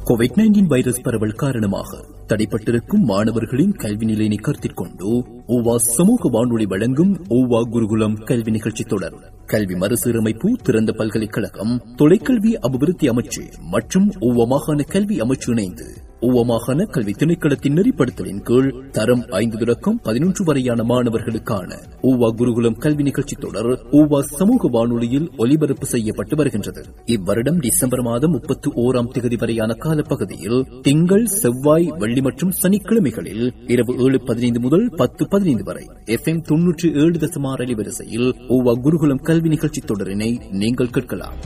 Covid nineteen virus பரவல் காரணமாக தடைப்பட்டிருக்கும் மாணவர்களின் கல்வி நிலையினை கருத்தில் கொண்டு ஓவா சமூக வானொலி வழங்கும் ஓவா குருகுலம் கல்வி நிகழ்ச்சி தொடர் கல்வி மறுசீரமைப்பு திறந்த பல்கலைக்கழகம் தொலைக்கல்வி அபிவிருத்தி அமைச்சு மற்றும் ஓவா மாகாண கல்வி அமைச்சு இணைந்து ஓவா மாகாண கல்வி திணைக்களத்தின் நெறிப்படுத்தலின் கீழ் தரம் ஐந்து தொடக்கம் பதினொன்று வரையான மாணவர்களுக்கான ஓவா குருகுலம் கல்வி நிகழ்ச்சி தொடர் ஓவா சமூக வானொலியில் ஒலிபரப்பு செய்யப்பட்டு வருகின்றது இவ்வருடம் டிசம்பர் மாதம் முப்பத்தி ஓராம் தேதி வரையான காலப்பகுதியில் திங்கள் செவ்வாய் வெள்ளி மற்றும் சனிக்கிழமைகளில் இரவு ஏழு பதினைந்து முதல் பத்து பதினைந்து வரை எஃப் எம் தொன்னூற்றி ஏழு தசமார் அலைவரிசையில் ஓவா குருகுலம் கல்வி நிகழ்ச்சி தொடரினை நீங்கள் கேட்கலாம்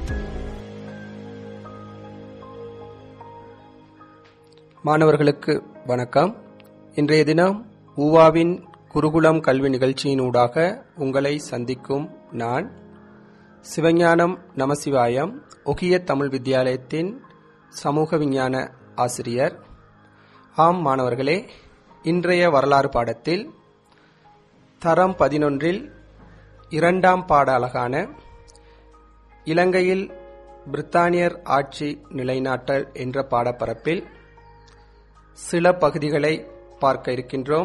மாணவர்களுக்கு வணக்கம் இன்றைய தினம் ஊவாவின் குருகுலம் கல்வி நிகழ்ச்சியினூடாக உங்களை சந்திக்கும் நான் சிவஞானம் நமசிவாயம் ஒகிய தமிழ் வித்தியாலயத்தின் சமூக விஞ்ஞான ஆசிரியர் ஆம் மாணவர்களே இன்றைய வரலாறு பாடத்தில் தரம் பதினொன்றில் இரண்டாம் பாட அழகான இலங்கையில் பிரித்தானியர் ஆட்சி நிலைநாட்டல் என்ற பாடப்பரப்பில் சில பகுதிகளை பார்க்க இருக்கின்றோம்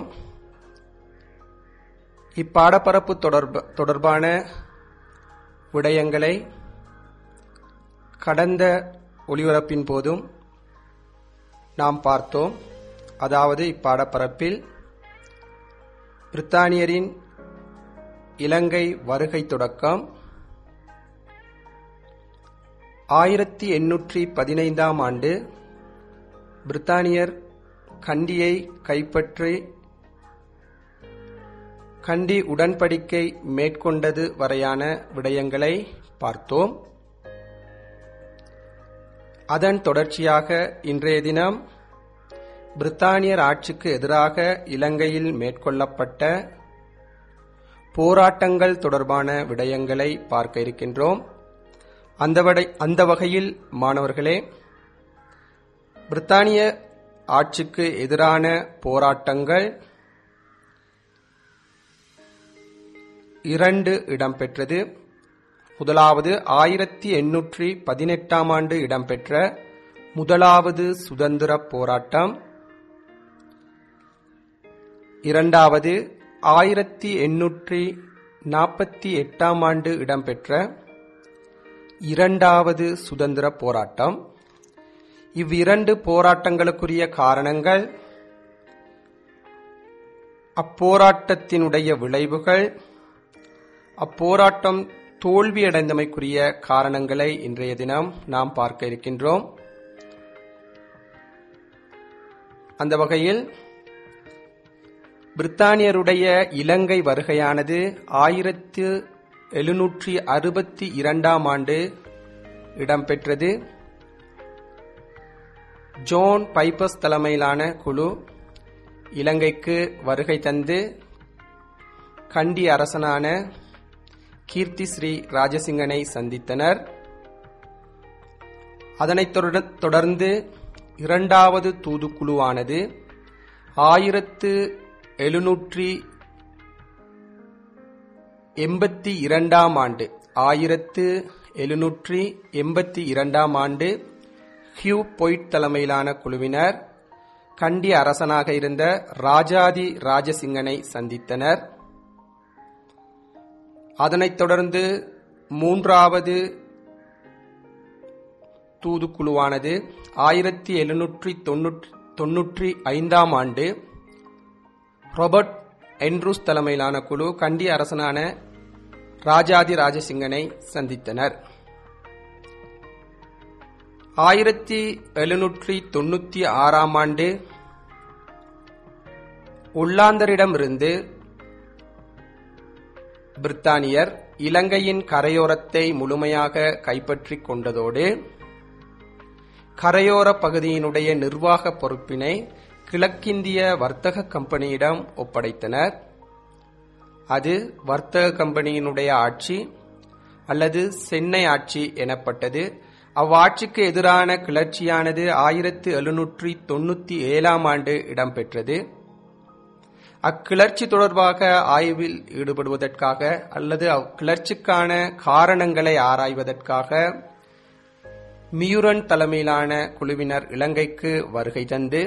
இப்பாடப்பரப்பு தொடர்ப தொடர்பான விடயங்களை கடந்த ஒளிபரப்பின் போதும் நாம் பார்த்தோம் அதாவது இப்பாடப்பரப்பில் பிரித்தானியரின் இலங்கை வருகை தொடக்கம் ஆயிரத்தி எண்ணூற்றி பதினைந்தாம் ஆண்டு பிரித்தானியர் கண்டியை கைப்பற்றி கண்டி உடன்படிக்கை மேற்கொண்டது வரையான விடயங்களை பார்த்தோம் அதன் தொடர்ச்சியாக இன்றைய தினம் பிரித்தானியர் ஆட்சிக்கு எதிராக இலங்கையில் மேற்கொள்ளப்பட்ட போராட்டங்கள் தொடர்பான விடயங்களை பார்க்க இருக்கின்றோம் அந்த அந்த வகையில் மாணவர்களே பிரித்தானிய ஆட்சிக்கு எதிரான போராட்டங்கள் இரண்டு இடம்பெற்றது முதலாவது ஆயிரத்தி எண்ணூற்றி பதினெட்டாம் ஆண்டு இடம்பெற்ற முதலாவது சுதந்திர போராட்டம் இரண்டாவது ஆயிரத்தி எண்ணூற்றி நாற்பத்தி எட்டாம் ஆண்டு இடம்பெற்ற இரண்டாவது சுதந்திர போராட்டம் இவ்விரண்டு போராட்டங்களுக்குரிய காரணங்கள் அப்போராட்டத்தினுடைய விளைவுகள் அப்போராட்டம் தோல்வியடைந்தமைக்குரிய காரணங்களை இன்றைய தினம் நாம் பார்க்க இருக்கின்றோம் அந்த வகையில் பிரித்தானியருடைய இலங்கை வருகையானது ஆயிரத்து எழுநூற்றி அறுபத்தி இரண்டாம் ஆண்டு இடம்பெற்றது ஜோன் பைப்பஸ் தலைமையிலான குழு இலங்கைக்கு வருகை தந்து கண்டி அரசனான கீர்த்தி ஸ்ரீ ராஜசிங்கனை சந்தித்தனர் அதனைத் தொடர்ந்து இரண்டாவது தூதுக்குழுவானது ஆயிரத்து எழுநூற்றி எண்பத்தி இரண்டாம் ஆண்டு ஆயிரத்து எழுநூற்றி எண்பத்தி இரண்டாம் ஆண்டு ஹியூ பொய்ட் தலைமையிலான குழுவினர் கண்டி அரசனாக இருந்த ராஜாதி ராஜசிங்கனை சந்தித்தனர் அதனைத் தொடர்ந்து மூன்றாவது தூதுக்குழுவானது ஆயிரத்தி எழுநூற்றி தொன்னூற்றி ஐந்தாம் ஆண்டு ராபர்ட் என்ரூஸ் தலைமையிலான குழு கண்டி அரசனான ராஜாதி ராஜசிங்கனை சந்தித்தனர் ஆயிரத்தி எழுநூற்றி தொண்ணூத்தி ஆறாம் ஆண்டு உள்ளாந்தரிடமிருந்து பிரித்தானியர் இலங்கையின் கரையோரத்தை முழுமையாக கைப்பற்றிக் கொண்டதோடு கரையோர பகுதியினுடைய நிர்வாக பொறுப்பினை கிழக்கிந்திய வர்த்தக கம்பெனியிடம் ஒப்படைத்தனர் அது வர்த்தக கம்பெனியினுடைய ஆட்சி அல்லது சென்னை ஆட்சி எனப்பட்டது அவ்வாட்சிக்கு எதிரான கிளர்ச்சியானது ஆயிரத்து எழுநூற்றி தொண்ணூத்தி ஏழாம் ஆண்டு இடம்பெற்றது அக்கிளர்ச்சி தொடர்பாக ஆய்வில் ஈடுபடுவதற்காக அல்லது அக்கிளர்ச்சிக்கான காரணங்களை ஆராய்வதற்காக மியுரன் தலைமையிலான குழுவினர் இலங்கைக்கு வருகை தந்து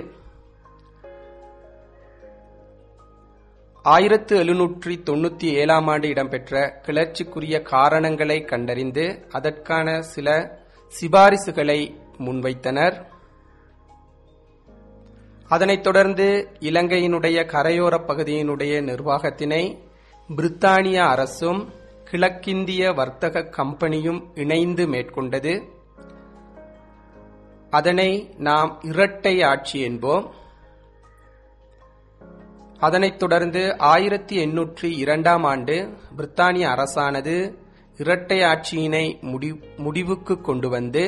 ஆயிரத்து எழுநூற்றி தொண்ணூத்தி ஏழாம் ஆண்டு இடம்பெற்ற கிளர்ச்சிக்குரிய காரணங்களை கண்டறிந்து அதற்கான சில சிபாரிசுகளை முன்வைத்தனர் அதனைத் தொடர்ந்து இலங்கையினுடைய கரையோர பகுதியினுடைய நிர்வாகத்தினை பிரித்தானிய அரசும் கிழக்கிந்திய வர்த்தக கம்பெனியும் இணைந்து மேற்கொண்டது அதனை நாம் இரட்டை ஆட்சி என்போம் அதனைத் தொடர்ந்து ஆயிரத்தி எண்ணூற்றி இரண்டாம் ஆண்டு பிரித்தானிய அரசானது இரட்டை ஆட்சியினை முடிவுக்கு கொண்டு வந்து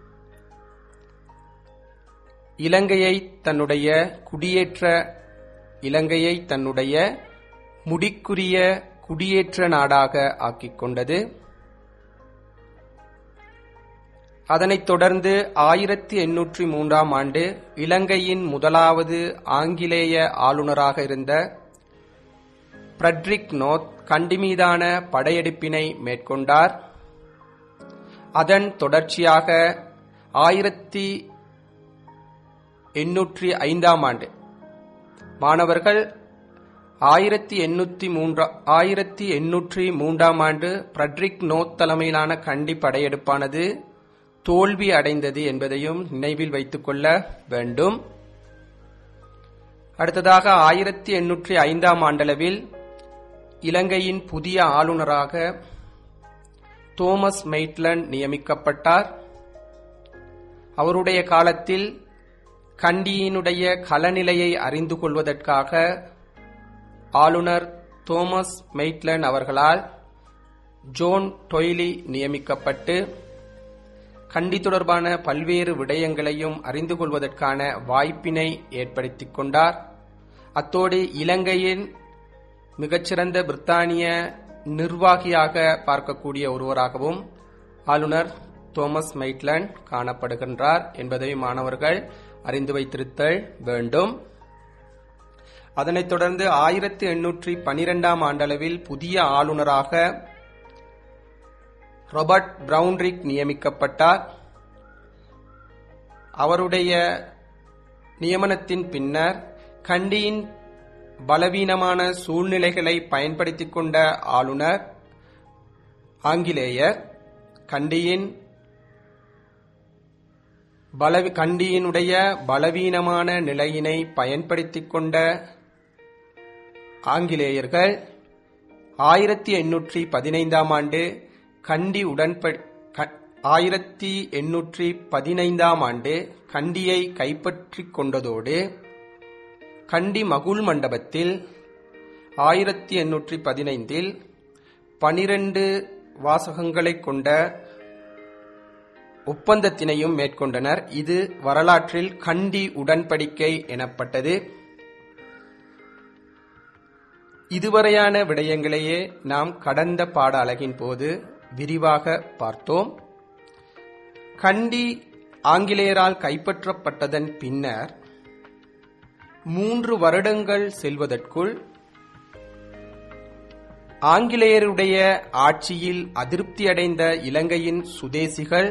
இலங்கையை தன்னுடைய குடியேற்ற இலங்கையை தன்னுடைய முடிக்குரிய குடியேற்ற நாடாக ஆக்கிக் கொண்டது அதனைத் தொடர்ந்து ஆயிரத்தி எண்ணூற்றி மூன்றாம் ஆண்டு இலங்கையின் முதலாவது ஆங்கிலேய ஆளுநராக இருந்த பிரட்ரிக் நோத் கண்டி மீதான படையெடுப்பினை மேற்கொண்டார் அதன் தொடர்ச்சியாக ஆயிரத்தி எண்ணூற்றி ஐந்தாம் ஆண்டு மாணவர்கள் ஆயிரத்தி எண்ணூற்றி மூன்றா ஆயிரத்தி எண்ணூற்றி மூன்றாம் ஆண்டு பிரட்ரிக் நோத் தலைமையிலான கண்டி படையெடுப்பானது தோல்வி அடைந்தது என்பதையும் நினைவில் வைத்துக் கொள்ள வேண்டும் அடுத்ததாக ஆயிரத்தி எண்ணூற்றி ஐந்தாம் ஆண்டளவில் இலங்கையின் புதிய ஆளுநராக தோமஸ் மெய்ட்லன் நியமிக்கப்பட்டார் அவருடைய காலத்தில் கண்டியினுடைய களநிலையை அறிந்து கொள்வதற்காக ஆளுநர் தோமஸ் மெய்ட்லன் அவர்களால் ஜோன் டொய்லி நியமிக்கப்பட்டு கண்டி தொடர்பான பல்வேறு விடயங்களையும் அறிந்து கொள்வதற்கான வாய்ப்பினை ஏற்படுத்திக் கொண்டார் அத்தோடு இலங்கையின் மிகச்சிறந்த பிரித்தானிய நிர்வாகியாக பார்க்கக்கூடிய ஒருவராகவும் ஆளுநர் தோமஸ் மெய்ட்லன் காணப்படுகின்றார் என்பதை மாணவர்கள் அறிந்து வைத்திருத்தல் வேண்டும் அதனைத் தொடர்ந்து ஆயிரத்தி எண்ணூற்றி பனிரெண்டாம் ஆண்டளவில் புதிய ஆளுநராக ராபர்ட் பிரவுன்ரிக் நியமிக்கப்பட்டார் அவருடைய நியமனத்தின் பின்னர் கண்டியின் பலவீனமான சூழ்நிலைகளை பயன்படுத்திக் கொண்ட ஆளுநர் ஆங்கிலேயர் கண்டியின் பலவி கண்டியினுடைய பலவீனமான நிலையினை பயன்படுத்திக் கொண்ட ஆங்கிலேயர்கள் ஆயிரத்தி எண்ணூற்றி பதினைந்தாம் ஆண்டு கண்டி உடன்ப ஆயிரத்தி எண்ணூற்றி பதினைந்தாம் ஆண்டு கண்டியை கைப்பற்றிக் கொண்டதோடு கண்டி மகுள் மண்டபத்தில் ஆயிரத்தி எண்ணூற்றி பதினைந்தில் பனிரெண்டு வாசகங்களைக் கொண்ட ஒப்பந்தத்தினையும் மேற்கொண்டனர் இது வரலாற்றில் கண்டி உடன்படிக்கை எனப்பட்டது இதுவரையான விடயங்களையே நாம் கடந்த பாட அலகின் போது விரிவாக பார்த்தோம் கண்டி ஆங்கிலேயரால் கைப்பற்றப்பட்டதன் பின்னர் மூன்று வருடங்கள் செல்வதற்குள் ஆங்கிலேயருடைய ஆட்சியில் அதிருப்தியடைந்த இலங்கையின் சுதேசிகள்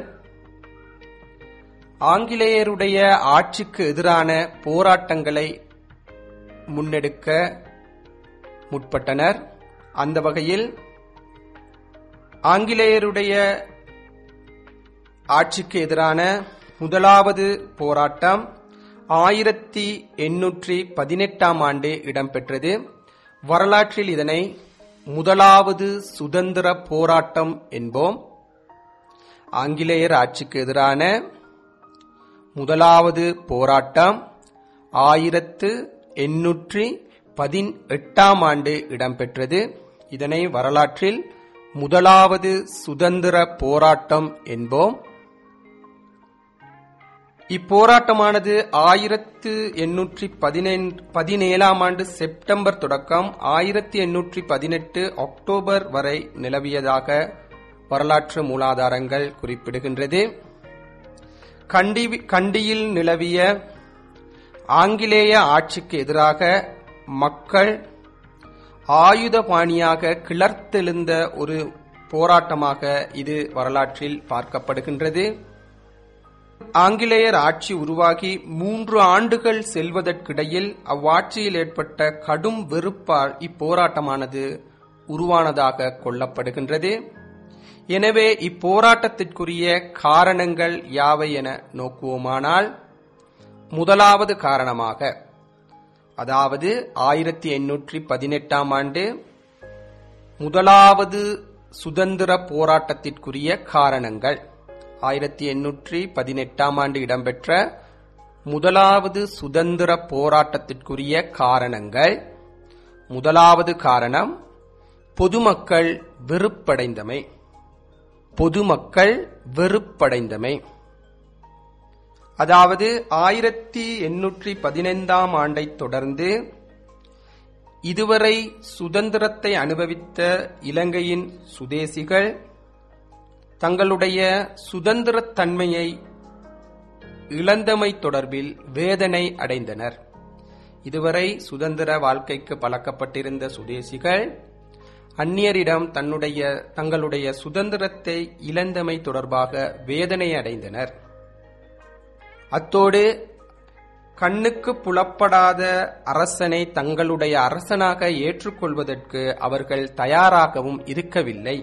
ஆங்கிலேயருடைய ஆட்சிக்கு எதிரான போராட்டங்களை முன்னெடுக்க முற்பட்டனர் அந்த வகையில் ஆங்கிலேயருடைய ஆட்சிக்கு எதிரான முதலாவது போராட்டம் ஆயிரத்தி எண்ணூற்றி பதினெட்டாம் ஆண்டு இடம்பெற்றது வரலாற்றில் இதனை முதலாவது சுதந்திர போராட்டம் என்போம் ஆங்கிலேயர் ஆட்சிக்கு எதிரான முதலாவது போராட்டம் ஆயிரத்து எண்ணூற்றி பதினெட்டாம் ஆண்டு இடம்பெற்றது இதனை வரலாற்றில் முதலாவது சுதந்திர போராட்டம் என்போம் இப்போராட்டமானது ஆயிரத்து எண்ணூற்றி பதினேழாம் ஆண்டு செப்டம்பர் தொடக்கம் ஆயிரத்தி எண்ணூற்றி பதினெட்டு அக்டோபர் வரை நிலவியதாக வரலாற்று மூலாதாரங்கள் குறிப்பிடுகின்றது கண்டி கண்டியில் நிலவிய ஆங்கிலேய ஆட்சிக்கு எதிராக மக்கள் ஆயுதபாணியாக கிளர்த்தெழுந்த ஒரு போராட்டமாக இது வரலாற்றில் பார்க்கப்படுகின்றது ஆங்கிலேயர் ஆட்சி உருவாகி மூன்று ஆண்டுகள் செல்வதற்கிடையில் அவ்வாட்சியில் ஏற்பட்ட கடும் வெறுப்பால் இப்போராட்டமானது உருவானதாக கொள்ளப்படுகின்றது எனவே இப்போராட்டத்திற்குரிய காரணங்கள் யாவை என நோக்குவோமானால் முதலாவது காரணமாக அதாவது ஆயிரத்தி எண்ணூற்றி பதினெட்டாம் ஆண்டு முதலாவது சுதந்திர போராட்டத்திற்குரிய காரணங்கள் ஆயிரத்தி எண்ணூற்றி பதினெட்டாம் ஆண்டு இடம்பெற்ற முதலாவது சுதந்திர போராட்டத்திற்குரிய காரணங்கள் முதலாவது காரணம் பொதுமக்கள் வெறுப்படைந்தமை பொதுமக்கள் வெறுப்படைந்தமை அதாவது ஆயிரத்தி எண்ணூற்றி பதினைந்தாம் ஆண்டைத் தொடர்ந்து இதுவரை சுதந்திரத்தை அனுபவித்த இலங்கையின் சுதேசிகள் தங்களுடைய சுதந்திரத் தன்மையை இழந்தமை தொடர்பில் வேதனை அடைந்தனர் இதுவரை சுதந்திர வாழ்க்கைக்கு பழக்கப்பட்டிருந்த சுதேசிகள் அந்நியரிடம் தன்னுடைய தங்களுடைய சுதந்திரத்தை இழந்தமை தொடர்பாக வேதனை அடைந்தனர் அத்தோடு கண்ணுக்கு புலப்படாத அரசனை தங்களுடைய அரசனாக ஏற்றுக்கொள்வதற்கு அவர்கள் தயாராகவும் இருக்கவில்லை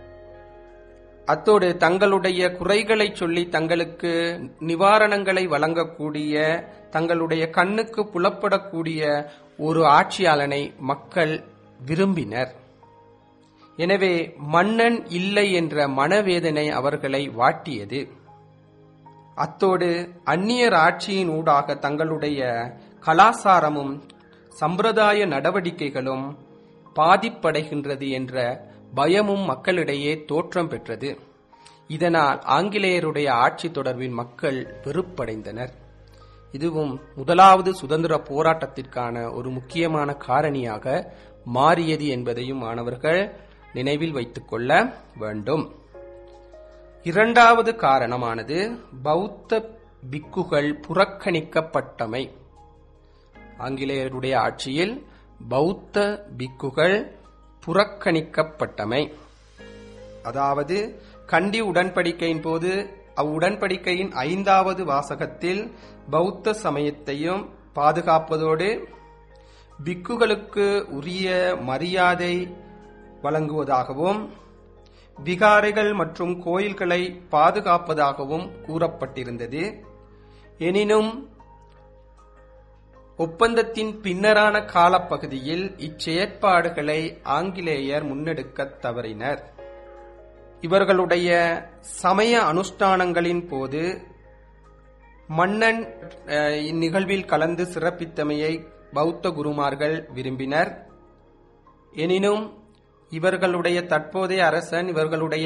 அத்தோடு தங்களுடைய குறைகளை சொல்லி தங்களுக்கு நிவாரணங்களை வழங்கக்கூடிய தங்களுடைய கண்ணுக்கு புலப்படக்கூடிய ஒரு ஆட்சியாளனை மக்கள் விரும்பினர் எனவே மன்னன் இல்லை என்ற மனவேதனை அவர்களை வாட்டியது அத்தோடு அந்நியர் ஆட்சியின் ஊடாக தங்களுடைய கலாசாரமும் சம்பிரதாய நடவடிக்கைகளும் பாதிப்படைகின்றது என்ற பயமும் மக்களிடையே தோற்றம் பெற்றது இதனால் ஆங்கிலேயருடைய ஆட்சி தொடர்பில் மக்கள் வெறுப்படைந்தனர் இதுவும் முதலாவது சுதந்திர போராட்டத்திற்கான ஒரு முக்கியமான காரணியாக மாறியது என்பதையும் மாணவர்கள் நினைவில் வைத்துக் கொள்ள வேண்டும் இரண்டாவது காரணமானது பௌத்த பிக்குகள் புறக்கணிக்கப்பட்டமை ஆங்கிலேயருடைய ஆட்சியில் பௌத்த பிக்குகள் புறக்கணிக்கப்பட்டமை அதாவது கண்டி உடன்படிக்கையின் போது அவ்வுடன்படிக்கையின் ஐந்தாவது வாசகத்தில் பௌத்த சமயத்தையும் பாதுகாப்பதோடு பிக்குகளுக்கு உரிய மரியாதை வழங்குவதாகவும் விகாரைகள் மற்றும் கோயில்களை பாதுகாப்பதாகவும் கூறப்பட்டிருந்தது எனினும் ஒப்பந்தத்தின் பின்னரான காலப்பகுதியில் இச்செயற்பாடுகளை ஆங்கிலேயர் முன்னெடுக்கத் தவறினர் இவர்களுடைய சமய அனுஷ்டானங்களின் போது மன்னன் அஹ், இந்நிகழ்வில் கலந்து சிறப்பித்தமையை பௌத்த குருமார்கள் விரும்பினர் எனினும் இவர்களுடைய தற்போதைய அரசன் இவர்களுடைய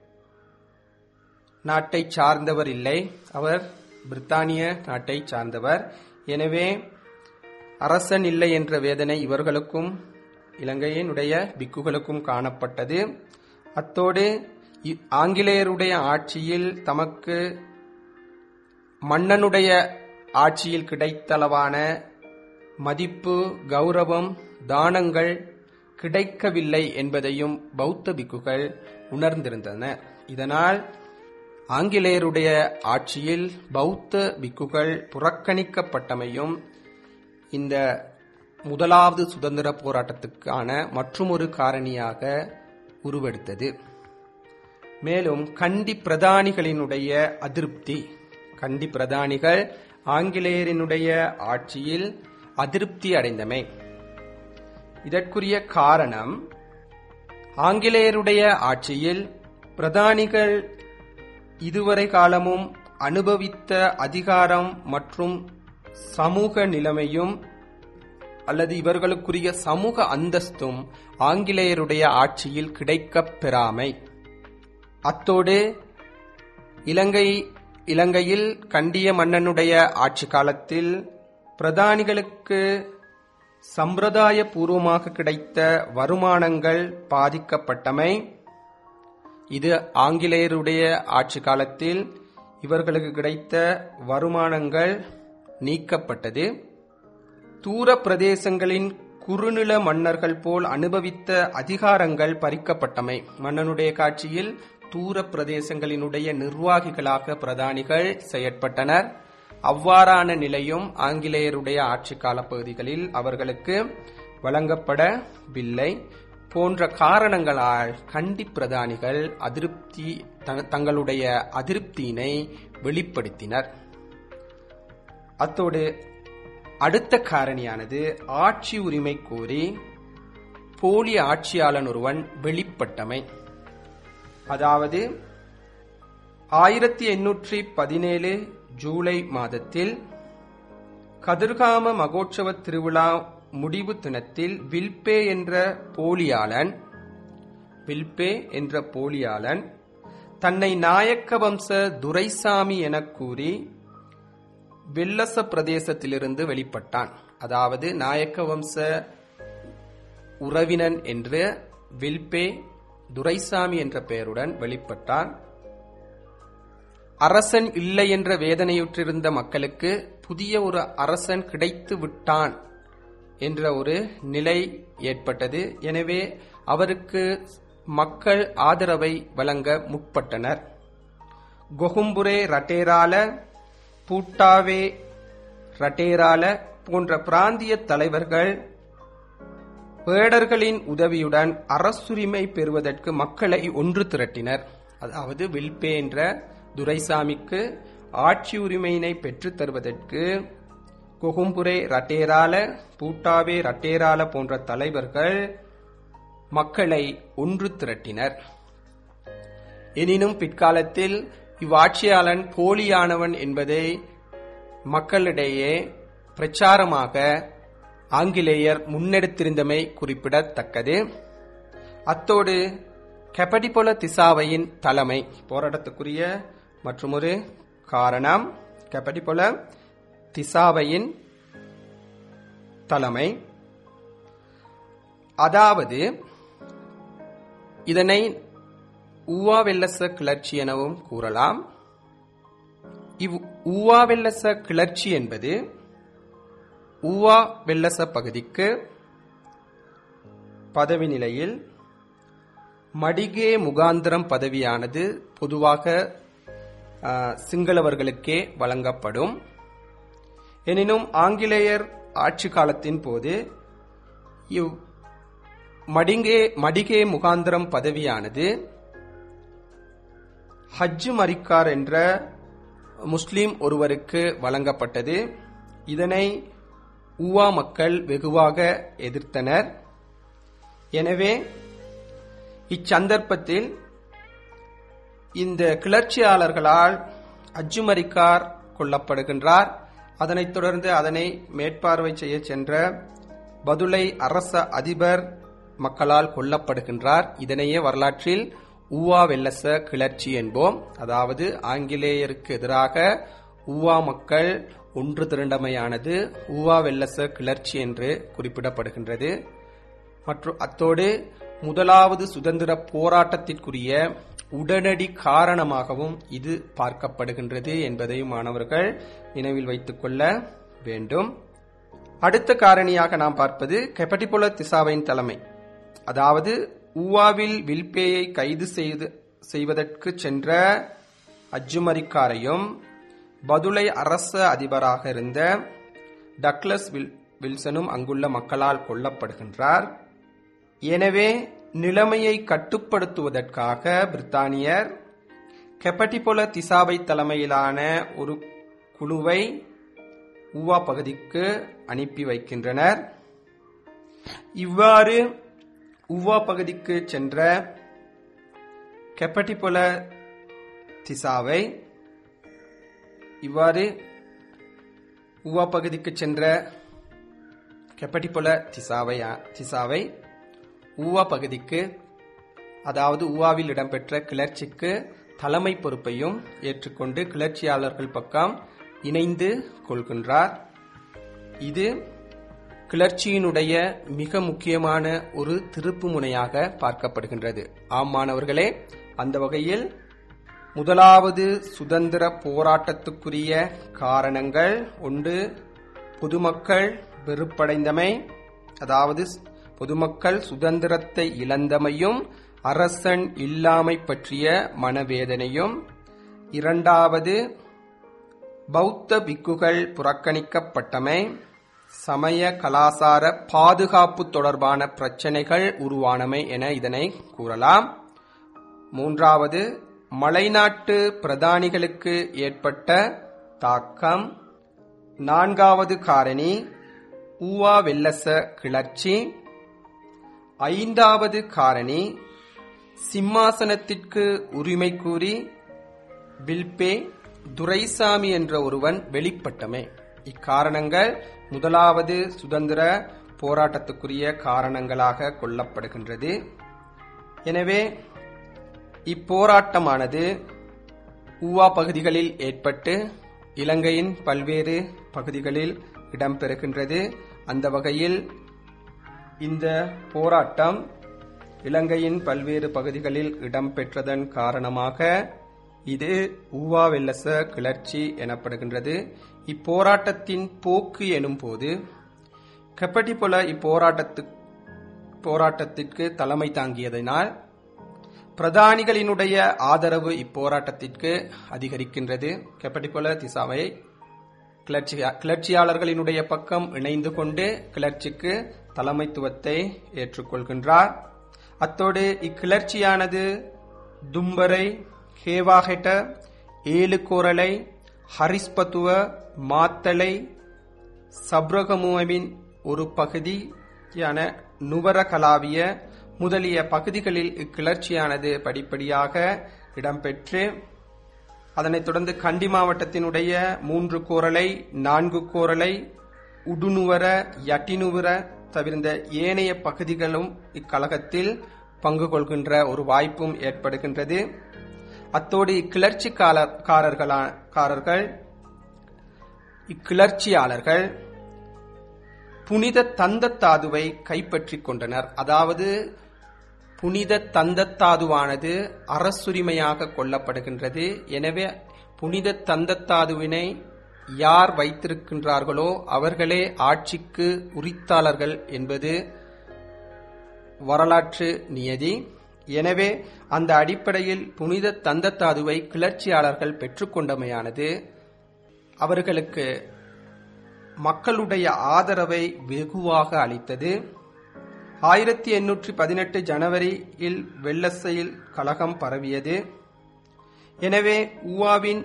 நாட்டை சார்ந்தவர் இல்லை அவர் பிரித்தானிய நாட்டை சார்ந்தவர் எனவே அரசன் இல்லை என்ற வேதனை இவர்களுக்கும் இலங்கையினுடைய பிக்குகளுக்கும் காணப்பட்டது அத்தோடு இ- ஆங்கிலேயருடைய ஆட்சியில் தமக்கு மன்னனுடைய ஆட்சியில் கிடைத்தளவான மதிப்பு கௌரவம் தானங்கள் கிடைக்கவில்லை என்பதையும் பௌத்த பிக்குகள் உணர்ந்திருந்தனர் இதனால் ஆங்கிலேயருடைய ஆட்சியில் பௌத்த பிக்குகள் புறக்கணிக்கப்பட்டமையும் இந்த முதலாவது சுதந்திர போராட்டத்துக்கான மற்றுமொரு காரணியாக உருவெடுத்தது மேலும் கண்டி பிரதானிகளினுடைய அதிருப்தி கண்டி பிரதானிகள் ஆங்கிலேயரினுடைய ஆட்சியில் அதிருப்தி அடைந்தமை இதற்குரிய காரணம் ஆங்கிலேயருடைய ஆட்சியில் பிரதானிகள் இதுவரை காலமும் அனுபவித்த அதிகாரம் மற்றும் சமூக நிலைமையும் அல்லது இவர்களுக்குரிய சமூக அந்தஸ்தும் ஆங்கிலேயருடைய ஆட்சியில் கிடைக்கப் பெறாமை அத்தோடு இலங்கை இலங்கையில் கண்டிய மன்னனுடைய ஆட்சி காலத்தில் பிரதானிகளுக்கு சம்பிரதாய பூர்வமாக கிடைத்த வருமானங்கள் பாதிக்கப்பட்டமை இது ஆங்கிலேயருடைய ஆட்சி காலத்தில் இவர்களுக்கு கிடைத்த வருமானங்கள் நீக்கப்பட்டது தூர பிரதேசங்களின் குறுநில மன்னர்கள் போல் அனுபவித்த அதிகாரங்கள் பறிக்கப்பட்டமை மன்னனுடைய காட்சியில் தூர பிரதேசங்களினுடைய நிர்வாகிகளாக பிரதானிகள் செயற்பட்டனர் அவ்வாறான நிலையும் ஆங்கிலேயருடைய ஆட்சி காலப்பகுதிகளில் அவர்களுக்கு வழங்கப்படவில்லை போன்ற காரணங்களால் கண்டி பிரதானிகள் அதிருப்தி தங்களுடைய அதிருப்தியினை வெளிப்படுத்தினர் அத்தோடு அடுத்த காரணியானது ஆட்சி உரிமை கோரி போலி ஆட்சியாளன் ஒருவன் வெளிப்பட்டமை அதாவது ஆயிரத்தி எண்ணூற்றி பதினேழு ஜூலை மாதத்தில் கதிர்காம மகோற்சவ திருவிழா முடிவு தினத்தில் வில்பே என்ற போலியாளன் வில்பே என்ற போலியாளன் தன்னை நாயக்க வம்ச துரைசாமி எனக் கூறி வெல்லச பிரதேசத்திலிருந்து வெளிப்பட்டான் அதாவது நாயக்க வம்ச உறவினன் என்று வில்பே துரைசாமி என்ற பெயருடன் வெளிப்பட்டான் அரசன் இல்லை என்ற வேதனையுற்றிருந்த மக்களுக்கு புதிய ஒரு அரசன் கிடைத்து விட்டான் என்ற ஒரு நிலை ஏற்பட்டது எனவே அவருக்கு மக்கள் ஆதரவை வழங்க முற்பட்டனர் கொகும்புரே ரட்டேரால பூட்டாவே ரட்டேரால போன்ற பிராந்திய தலைவர்கள் வேடர்களின் உதவியுடன் அரசுரிமை பெறுவதற்கு மக்களை ஒன்று திரட்டினர் அதாவது வில்பே என்ற துரைசாமிக்கு ஆட்சி உரிமையினை பெற்றுத் தருவதற்கு கொகும்புரே ரட்டேரால பூட்டாவே ரட்டேரால போன்ற தலைவர்கள் மக்களை ஒன்று திரட்டினர் எனினும் பிற்காலத்தில் இவ்வாட்சியாளன் போலியானவன் என்பதை மக்களிடையே பிரச்சாரமாக ஆங்கிலேயர் முன்னெடுத்திருந்தமை குறிப்பிடத்தக்கது அத்தோடு கெபடிபொல திசாவையின் தலைமை போராட்டத்துக்குரிய மற்றொரு காரணம் கெபடிபொல திசாவையின் தலைமை அதாவது இதனை ஊவாவெல்லச கிளர்ச்சி எனவும் கூறலாம் இவ் ஊவாவெல்லச கிளர்ச்சி என்பது ஊவா வெல்லச பகுதிக்கு பதவி நிலையில் மடிகே முகாந்திரம் பதவியானது பொதுவாக சிங்களவர்களுக்கே வழங்கப்படும் எனினும் ஆங்கிலேயர் ஆட்சி காலத்தின் போது இவ் மடிங்கே மடிகே முகாந்திரம் பதவியானது ஹஜ்ஜு மரிக்கார் என்ற முஸ்லிம் ஒருவருக்கு வழங்கப்பட்டது இதனை ஊவா மக்கள் வெகுவாக எதிர்த்தனர் எனவே இச்சந்தர்ப்பத்தில் இந்த கிளர்ச்சியாளர்களால் அஜுமரிக்கார் கொல்லப்படுகின்றார் அதனைத் தொடர்ந்து அதனை மேற்பார்வை செய்ய சென்ற பதுளை அரச அதிபர் மக்களால் கொல்லப்படுகின்றார் இதனையே வரலாற்றில் ஊவா வெல்லச கிளர்ச்சி என்போம் அதாவது ஆங்கிலேயருக்கு எதிராக ஊவா மக்கள் ஒன்று திரண்டமையானது ஊவா வெல்லச கிளர்ச்சி என்று குறிப்பிடப்படுகின்றது மற்றும் அத்தோடு முதலாவது சுதந்திர போராட்டத்திற்குரிய உடனடி காரணமாகவும் இது பார்க்கப்படுகின்றது என்பதையும் மாணவர்கள் நினைவில் வைத்துக் கொள்ள வேண்டும் அடுத்த காரணியாக நாம் பார்ப்பது கெபடிபொல திசாவின் தலைமை அதாவது ஊவாவில் வில்பேயை கைது செய்து செய்வதற்கு சென்ற அஜுமரிக்காரையும் பதுளை அரச அதிபராக இருந்த டக்ளஸ் வில் வில்சனும் அங்குள்ள மக்களால் கொல்லப்படுகின்றார் எனவே நிலைமையை கட்டுப்படுத்துவதற்காக பிரித்தானியர் கெப்பட்டிபொல திசாவை தலைமையிலான ஒரு குழுவை ஊவா பகுதிக்கு அனுப்பி வைக்கின்றனர் இவ்வாறு உவா பகுதிக்கு சென்ற கெப்பட்டிபொல திசாவை இவ்வாறு உவா பகுதிக்கு சென்ற கெப்பட்டிபொல திசாவை திசாவை ஊவா பகுதிக்கு அதாவது ஊவாவில் இடம்பெற்ற கிளர்ச்சிக்கு தலைமை பொறுப்பையும் ஏற்றுக்கொண்டு கிளர்ச்சியாளர்கள் பக்கம் இணைந்து கொள்கின்றார் இது கிளர்ச்சியினுடைய மிக முக்கியமான ஒரு திருப்பு முனையாக பார்க்கப்படுகின்றது ஆம் மாணவர்களே அந்த வகையில் முதலாவது சுதந்திர போராட்டத்துக்குரிய காரணங்கள் ஒன்று பொதுமக்கள் வெறுப்படைந்தமை அதாவது பொதுமக்கள் சுதந்திரத்தை இழந்தமையும் அரசன் இல்லாமை பற்றிய மனவேதனையும் இரண்டாவது பௌத்த பிக்குகள் புறக்கணிக்கப்பட்டமை சமய கலாசார பாதுகாப்பு தொடர்பான பிரச்சனைகள் உருவானமை என இதனை கூறலாம் மூன்றாவது மலைநாட்டு பிரதானிகளுக்கு ஏற்பட்ட தாக்கம் நான்காவது காரணி ஊவா வெல்லச கிளர்ச்சி ஐந்தாவது காரணி சிம்மாசனத்திற்கு உரிமை கூறி பில்பே துரைசாமி என்ற ஒருவன் வெளிப்பட்டமை இக்காரணங்கள் முதலாவது சுதந்திர போராட்டத்துக்குரிய காரணங்களாக கொள்ளப்படுகின்றது எனவே இப்போராட்டமானது ஊவா பகுதிகளில் ஏற்பட்டு இலங்கையின் பல்வேறு பகுதிகளில் இடம்பெறுகின்றது அந்த வகையில் இந்த போராட்டம் இலங்கையின் பல்வேறு பகுதிகளில் இடம்பெற்றதன் காரணமாக இது ஊவா வெல்லச கிளர்ச்சி எனப்படுகின்றது இப்போராட்டத்தின் போக்கு எனும் போது கெப்பட்டிபொல இப்போராட்டத்து போராட்டத்திற்கு தலைமை தாங்கியதனால் பிரதானிகளினுடைய ஆதரவு இப்போராட்டத்திற்கு அதிகரிக்கின்றது கெப்பட்டிபொல திசாவை கிளர்ச்சி கிளர்ச்சியாளர்களினுடைய பக்கம் இணைந்து கொண்டு கிளர்ச்சிக்கு தலைமைத்துவத்தை ஏற்றுக்கொள்கின்றார் அத்தோடு இக்கிளர்ச்சியானது தும்பரை ஹேவாஹெட்ட ஏழுகோரலை ஹரிஸ்பத்துவ மாத்தளை சப்ரகமுவின் ஒரு பகுதியான நுவர கலாவிய முதலிய பகுதிகளில் இக்கிளர்ச்சியானது படிப்படியாக இடம்பெற்று அதனைத் தொடர்ந்து கண்டி மாவட்டத்தினுடைய மூன்று கோரலை நான்கு கோரலை உடுநுவர யட்டினுவர தவிர்ந்த ஏனைய பகுதிகளும் இக்கழகத்தில் பங்கு கொள்கின்ற ஒரு வாய்ப்பும் ஏற்படுகின்றது அத்தோடு இக்கிளர்ச்சிக்காரர்கள் இக்கிளர்ச்சியாளர்கள் புனித தந்தத்தாதுவை கைப்பற்றிக் கொண்டனர் அதாவது புனித தந்தத்தாதுவானது அரசுரிமையாக கொள்ளப்படுகின்றது எனவே புனித தந்தத்தாதுவினை யார் வைத்திருக்கின்றார்களோ அவர்களே ஆட்சிக்கு உரித்தாளர்கள் என்பது வரலாற்று நியதி எனவே அந்த அடிப்படையில் புனித தந்தத்தாதுவை கிளர்ச்சியாளர்கள் பெற்றுக்கொண்டமையானது அவர்களுக்கு மக்களுடைய ஆதரவை வெகுவாக அளித்தது ஆயிரத்தி எண்ணூற்றி பதினெட்டு ஜனவரியில் வெள்ளசையில் கலகம் பரவியது எனவே ஊவாவின்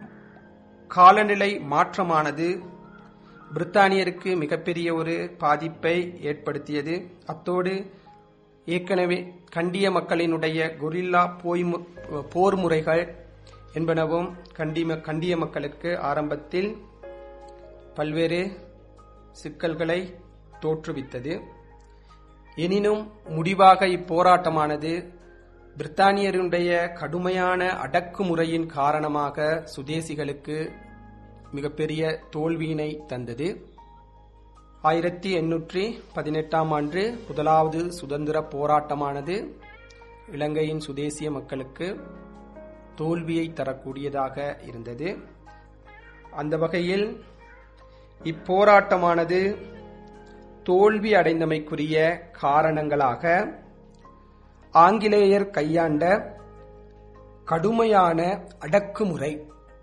காலநிலை மாற்றமானது பிரித்தானியருக்கு மிகப்பெரிய ஒரு பாதிப்பை ஏற்படுத்தியது அத்தோடு ஏற்கனவே கண்டிய மக்களினுடைய கொரில்லா போய் போர் முறைகள் என்பனவும் கண்டிய கண்டிய மக்களுக்கு ஆரம்பத்தில் பல்வேறு சிக்கல்களை தோற்றுவித்தது எனினும் முடிவாக இப்போராட்டமானது பிரித்தானியருடைய கடுமையான அடக்குமுறையின் காரணமாக சுதேசிகளுக்கு மிகப்பெரிய தோல்வியினை தந்தது ஆயிரத்தி எண்ணூற்றி பதினெட்டாம் ஆண்டு முதலாவது சுதந்திர போராட்டமானது இலங்கையின் சுதேசிய மக்களுக்கு தோல்வியை தரக்கூடியதாக இருந்தது அந்த வகையில் இப்போராட்டமானது தோல்வி அடைந்தமைக்குரிய காரணங்களாக ஆங்கிலேயர் கையாண்ட கடுமையான அடக்குமுறை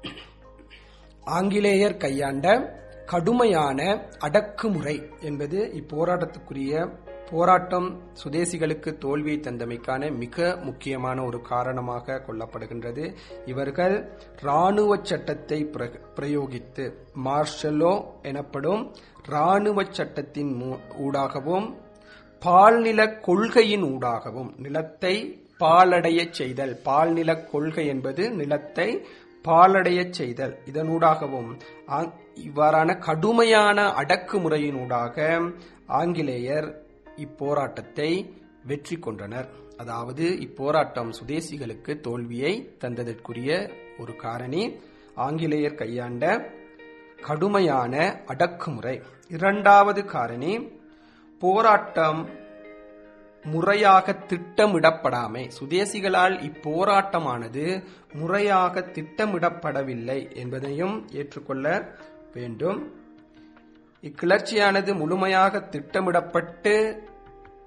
ஆங்கிலேயர் கையாண்ட கடுமையான அடக்குமுறை என்பது இப்போராட்டத்துக்குரிய போராட்டம் சுதேசிகளுக்கு தோல்வியை தந்தமைக்கான மிக முக்கியமான ஒரு காரணமாக கொள்ளப்படுகின்றது இவர்கள் இராணுவ சட்டத்தை பிரயோகித்து மார்ஷலோ எனப்படும் இராணுவ சட்டத்தின் ஊடாகவும் பால்நில கொள்கையின் ஊடாகவும் நிலத்தை பாலடைய செய்தல் பால்நில கொள்கை என்பது நிலத்தை பாலடைய செய்தல் இதனூடாகவும் இவ்வாறான கடுமையான அடக்குமுறையினூடாக ஆங்கிலேயர் இப்போராட்டத்தை வெற்றி கொண்டனர் அதாவது இப்போராட்டம் சுதேசிகளுக்கு தோல்வியை தந்ததற்குரிய ஒரு காரணி ஆங்கிலேயர் கையாண்ட கடுமையான அடக்குமுறை இரண்டாவது காரணி போராட்டம் முறையாக திட்டமிடப்படாமை சுதேசிகளால் இப்போராட்டமானது முறையாக திட்டமிடப்படவில்லை என்பதையும் ஏற்றுக்கொள்ள வேண்டும் இக்கிளர்ச்சியானது முழுமையாக திட்டமிடப்பட்டு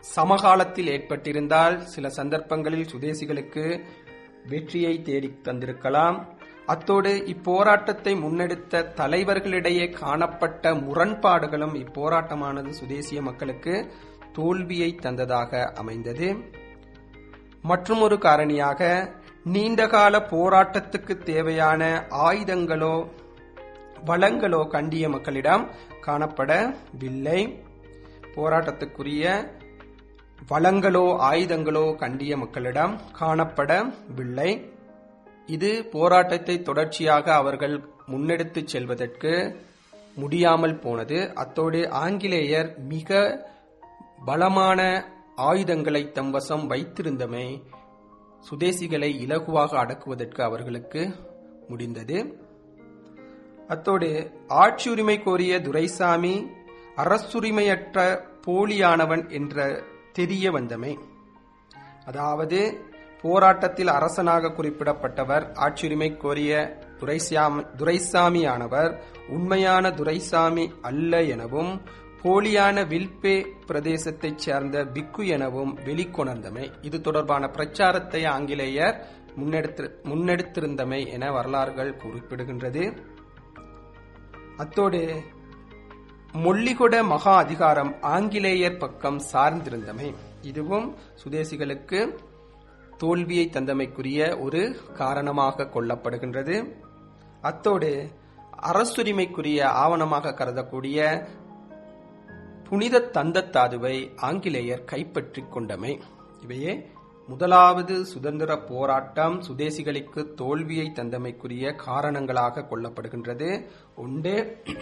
சமகாலத்தில் ஏற்பட்டிருந்தால் சில சந்தர்ப்பங்களில் சுதேசிகளுக்கு வெற்றியை தேடித் தந்திருக்கலாம் அத்தோடு இப்போராட்டத்தை முன்னெடுத்த தலைவர்களிடையே காணப்பட்ட முரண்பாடுகளும் இப்போராட்டமானது சுதேசிய மக்களுக்கு தோல்வியை தந்ததாக அமைந்தது மற்றுமொரு காரணியாக நீண்டகால போராட்டத்துக்கு தேவையான ஆயுதங்களோ வளங்களோ கண்டிய மக்களிடம் காணப்படவில்லை போராட்டத்துக்குரிய வளங்களோ ஆயுதங்களோ கண்டிய மக்களிடம் காணப்படவில்லை இது போராட்டத்தை தொடர்ச்சியாக அவர்கள் முன்னெடுத்துச் செல்வதற்கு முடியாமல் போனது அத்தோடு ஆங்கிலேயர் மிக பலமான ஆயுதங்களை தம் வசம் வைத்திருந்தமை சுதேசிகளை இலகுவாக அடக்குவதற்கு அவர்களுக்கு முடிந்தது அத்தோடு ஆட்சியுரிமை கோரிய துரைசாமி அரசுரிமையற்ற போலியானவன் என்ற தெரிய வந்தமை அதாவது போராட்டத்தில் அரசனாக குறிப்பிடப்பட்டவர் ஆட்சியுரிமை கோரிய துரைசாமி துரைசாமியானவர் உண்மையான துரைசாமி அல்ல எனவும் போலியான வில்பே பிரதேசத்தைச் சேர்ந்த பிக்கு எனவும் வெளிக்கொணர்ந்தமை இது தொடர்பான பிரச்சாரத்தை ஆங்கிலேயர் முன்னெடுத்து முன்னெடுத்திருந்தமை என வரலாறுகள் குறிப்பிடுகின்றது அத்தோடு மொல்லிகொட மகா அதிகாரம் ஆங்கிலேயர் பக்கம் சார்ந்திருந்தமை இதுவும் சுதேசிகளுக்கு தோல்வியை தந்தமைக்குரிய ஒரு காரணமாக கொள்ளப்படுகின்றது அத்தோடு அரசுரிமைக்குரிய ஆவணமாக கருதக்கூடிய புனித தந்தத்தாதுவை ஆங்கிலேயர் கைப்பற்றிக் கொண்டமை இவையே முதலாவது சுதந்திர போராட்டம் சுதேசிகளுக்கு தோல்வியை தந்தமைக்குரிய காரணங்களாக கொள்ளப்படுகின்றது ஒன்று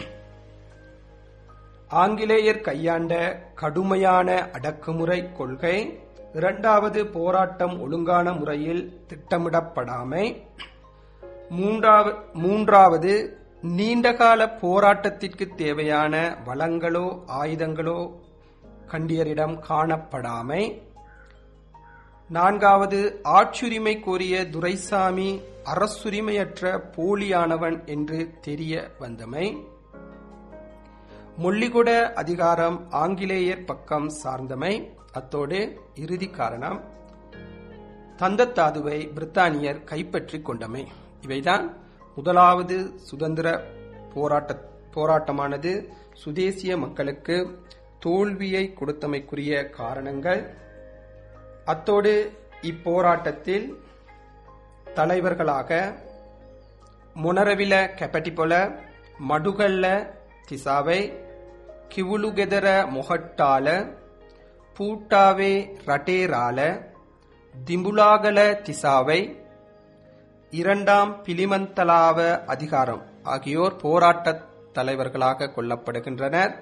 ஆங்கிலேயர் கையாண்ட கடுமையான அடக்குமுறை கொள்கை இரண்டாவது போராட்டம் ஒழுங்கான முறையில் திட்டமிடப்படாமை மூன்றாவது மூன்றாவது நீண்டகால போராட்டத்திற்கு தேவையான வளங்களோ ஆயுதங்களோ கண்டியரிடம் காணப்படாமை நான்காவது ஆட்சுரிமை கோரிய துரைசாமி அரசுரிமையற்ற போலியானவன் என்று தெரிய வந்தமை மொல்லிகுட அதிகாரம் ஆங்கிலேயர் பக்கம் சார்ந்தமை அத்தோடு இறுதி காரணம் தந்தத்தாதுவை பிரித்தானியர் கைப்பற்றிக் கொண்டமை இவைதான் முதலாவது சுதந்திர போராட்ட போராட்டமானது சுதேசிய மக்களுக்கு தோல்வியை கொடுத்தமைக்குரிய காரணங்கள் அத்தோடு இப்போராட்டத்தில் தலைவர்களாக முனரவில கெப்பட்டிபொல மடுகல்ல திசாவை கிவுலுகெதர மொஹட்டால பூட்டாவே ரட்டேரால திம்புலாகல திசாவை இரண்டாம் பிலிமந்தலாவ அதிகாரம் ஆகியோர் போராட்டத் தலைவர்களாக கொல்லப்படுகின்றனர்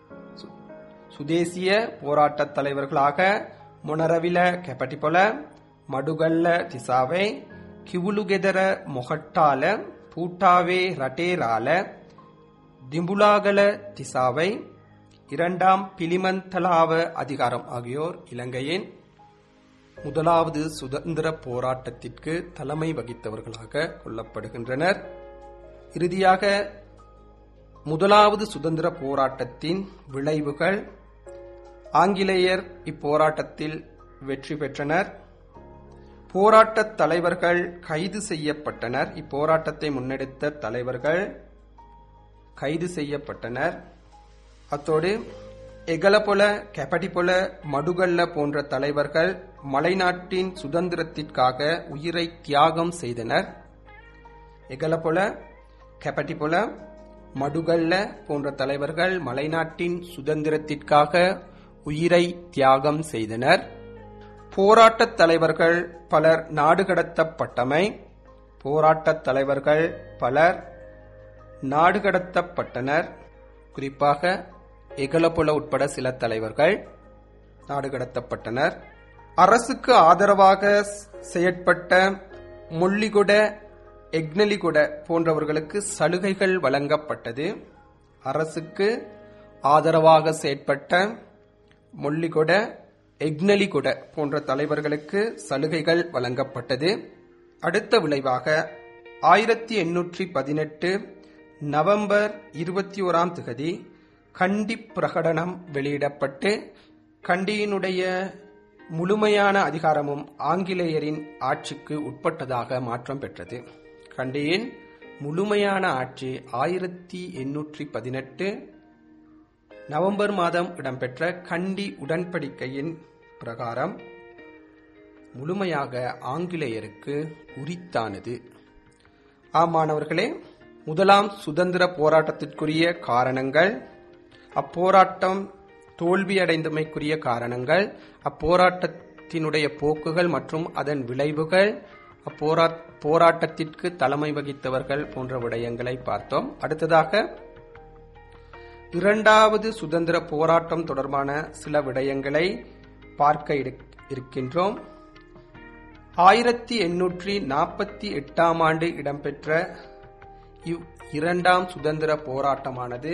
சுதேசிய போராட்டத் தலைவர்களாக முனரவில கெப்பட்டிபொல மடுகல்ல திசாவை கிவுலுகெதர மொஹட்டால பூட்டாவே ரட்டேரால திம்புலாகல திசாவை இரண்டாம் பிலிமந்தலாவ அதிகாரம் ஆகியோர் இலங்கையின் முதலாவது சுதந்திர போராட்டத்திற்கு தலைமை வகித்தவர்களாக கொல்லப்படுகின்றனர் இறுதியாக முதலாவது சுதந்திர போராட்டத்தின் விளைவுகள் ஆங்கிலேயர் இப்போராட்டத்தில் வெற்றி பெற்றனர் போராட்டத் தலைவர்கள் கைது செய்யப்பட்டனர் இப்போராட்டத்தை முன்னெடுத்த தலைவர்கள் கைது செய்யப்பட்டனர் அத்தோடு எகலபொல கெபடிபொல மடுகல்ல போன்ற தலைவர்கள் மலைநாட்டின் சுதந்திரத்திற்காக உயிரை தியாகம் செய்தனர் எகலபொல கெபடிபொல மடுகல்ல போன்ற தலைவர்கள் மலைநாட்டின் சுதந்திரத்திற்காக உயிரை தியாகம் செய்தனர் போராட்டத் தலைவர்கள் பலர் நாடு கடத்தப்பட்டமை போராட்டத் தலைவர்கள் பலர் நாடு கடத்தப்பட்டனர் குறிப்பாக எகலபுல உட்பட சில தலைவர்கள் நாடு கடத்தப்பட்டனர் அரசுக்கு ஆதரவாக செயற்பட்ட மொல்லிகுட எக்னலிகுட போன்றவர்களுக்கு சலுகைகள் வழங்கப்பட்டது அரசுக்கு ஆதரவாக செயற்பட்ட மொல்லிகுட எக்னலிகுட போன்ற தலைவர்களுக்கு சலுகைகள் வழங்கப்பட்டது அடுத்த விளைவாக ஆயிரத்தி எண்ணூற்றி பதினெட்டு நவம்பர் இருபத்தி ஓராம் திகதி கண்டி பிரகடனம் வெளியிடப்பட்டு கண்டியினுடைய முழுமையான அதிகாரமும் ஆங்கிலேயரின் ஆட்சிக்கு உட்பட்டதாக மாற்றம் பெற்றது கண்டியின் முழுமையான ஆட்சி ஆயிரத்தி எண்ணூற்றி பதினெட்டு நவம்பர் மாதம் இடம்பெற்ற கண்டி உடன்படிக்கையின் பிரகாரம் முழுமையாக ஆங்கிலேயருக்கு உரித்தானது ஆம் மாணவர்களே முதலாம் சுதந்திர போராட்டத்திற்குரிய காரணங்கள் அப்போராட்டம் தோல்வியடைந்தமைக்குரிய காரணங்கள் அப்போராட்டத்தினுடைய போக்குகள் மற்றும் அதன் விளைவுகள் அப்போரா போராட்டத்திற்கு தலைமை வகித்தவர்கள் போன்ற விடயங்களை பார்த்தோம் அடுத்ததாக இரண்டாவது சுதந்திர போராட்டம் தொடர்பான சில விடயங்களை பார்க்க இரு- இருக்கின்றோம் ஆயிரத்தி எண்ணூற்றி நாற்பத்தி எட்டாம் ஆண்டு இடம்பெற்ற இவ் இரண்டாம் சுதந்திர போராட்டமானது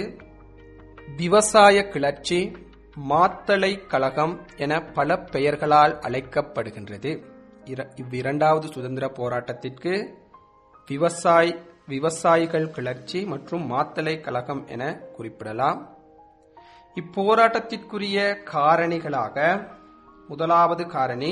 விவசாய கிளர்ச்சி மாத்தளை கழகம் என பல பெயர்களால் அழைக்கப்படுகின்றது இர- இவ்விரண்டாவது சுதந்திர போராட்டத்திற்கு விவசாய் விவசாயிகள் கிளர்ச்சி மற்றும் மாத்தளை கழகம் என குறிப்பிடலாம் இப்போராட்டத்திற்குரிய காரணிகளாக முதலாவது காரணி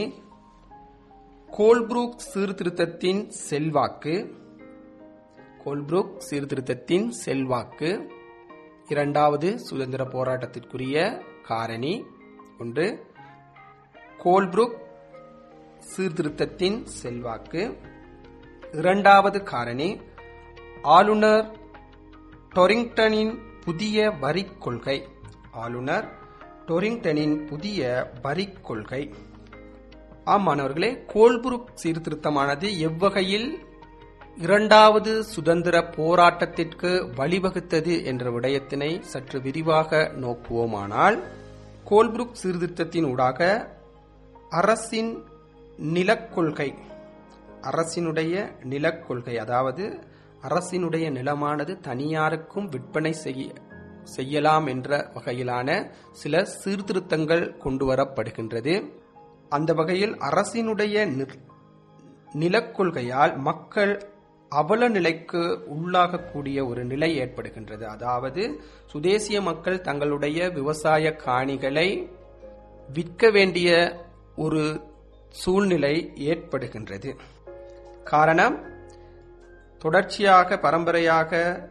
கோல்ப்ரூக் சீர்திருத்தத்தின் செல்வாக்கு கோல்ப்ரூக் சீர்திருத்தத்தின் செல்வாக்கு இரண்டாவது சுதந்திர போராட்டத்திற்குரிய காரணி ஒன்று கோல்ப்ரூக் சீர்திருத்தத்தின் செல்வாக்கு இரண்டாவது காரணி ஆளுநர் டொரிங்டனின் புதிய வரிக் கொள்கை ஆளுநர் டொரிங்டனின் புதிய வரிக் கொள்கை ஆம் மாணவர்களே கோல்புருக் சீர்திருத்தமானது எவ்வகையில் இரண்டாவது சுதந்திர போராட்டத்திற்கு வழிவகுத்தது என்ற விடயத்தினை சற்று விரிவாக நோக்குவோமானால் கோல்புருக் சீர்திருத்தத்தின் ஊடாக அரசின் நிலக்கொள்கை அரசினுடைய நிலக்கொள்கை அதாவது அரசினுடைய நிலமானது தனியாருக்கும் விற்பனை செய்ய செய்யலாம் என்ற வகையிலான சில சீர்திருத்தங்கள் கொண்டு வரப்படுகின்றது அந்த வகையில் அரசினுடைய நிர்- நிலக்கொள்கையால் மக்கள் அவல நிலைக்கு உள்ளாகக்கூடிய ஒரு நிலை ஏற்படுகின்றது அதாவது சுதேசிய மக்கள் தங்களுடைய விவசாய காணிகளை விற்க வேண்டிய ஒரு சூழ்நிலை ஏற்படுகின்றது காரணம் தொடர்ச்சியாக பரம்பரையாக